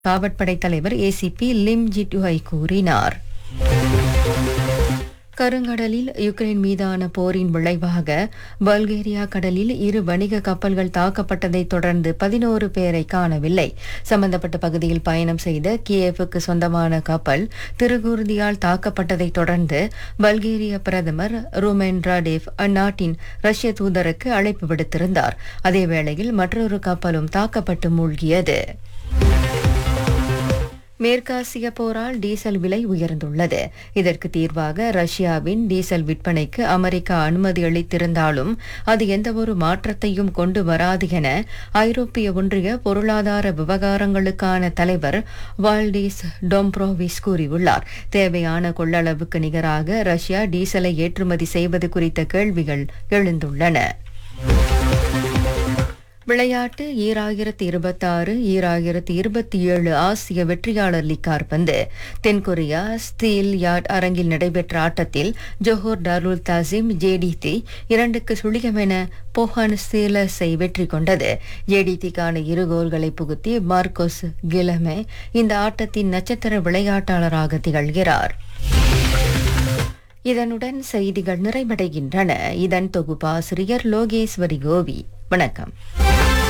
காவற்படை தலைவர் ACP Lim ஜிட்டுஹை கூறினார் கருங்கடலில் Ukraine மீதான போரின் விளைவாக பல்கேரியா கடலில் இரு வணிக கப்பல்கள் தாக்கப்பட்டதைத் தொடர்ந்து பதினோரு பேரை காணவில்லை சம்பந்தப்பட்ட பகுதியில் பயணம் செய்த கியேவுக்கு சொந்தமான கப்பல் திருகுருதியால் தாக்கப்பட்டதைத் தொடர்ந்து பல்கேரிய பிரதமர் ருமென் ராடேவ் அந்நாட்டின் ரஷ்ய தூதருக்கு அழைப்பு விடுத்திருந்தார் அதேவேளையில் மற்றொரு கப்பலும் தாக்கப்பட்டு மூழ்கியது மேற்காசிய போரால் டீசல் விலை உயர்ந்துள்ளது இதற்கு தீர்வாக ரஷ்யாவின் டீசல் விற்பனைக்கு அமெரிக்கா அனுமதி அளித்திருந்தாலும் அது எந்தவொரு மாற்றத்தையும் கொண்டு வராது என ஐரோப்பிய ஒன்றிய பொருளாதார விவகாரங்களுக்கான தலைவர் வால்டிஸ் டொம்ப்ரோவிஸ் கூறியுள்ளார் தேவையான கொள்ளளவுக்கு நிகராக ரஷ்யா டீசலை ஏற்றுமதி செய்வது குறித்த கேள்விகள் எழுந்துள்ளன விளையாட்டு ஈராயிரத்தி இருபத்தாறு ஈராயிரத்தி இருபத்தி ஏழு ஆசிய வெற்றியாளர் லீக் காற்பந்து தென்கொரியா ஸ்டீல் யார்ட் அரங்கில் நடைபெற்ற ஆட்டத்தில் ஜோஹர் டாருல் தாசிம் ஜேடிடி இரண்டுக்கு சுழியம் என போஹான் ஸ்டீலர்ஸை வெற்றி கொண்டது ஜேடிடிக்கான இரு கோல்களை புகுத்தி மார்க்கோஸ் கிலமே இந்த ஆட்டத்தின் நட்சத்திர விளையாட்டாளராக திகழ்கிறார் இதனுடன் செய்திகள் நிறைவடைகின்றன இதன் தொகுப்பாசிரியர் லோகேஸ்வரி கோவி வணக்கம்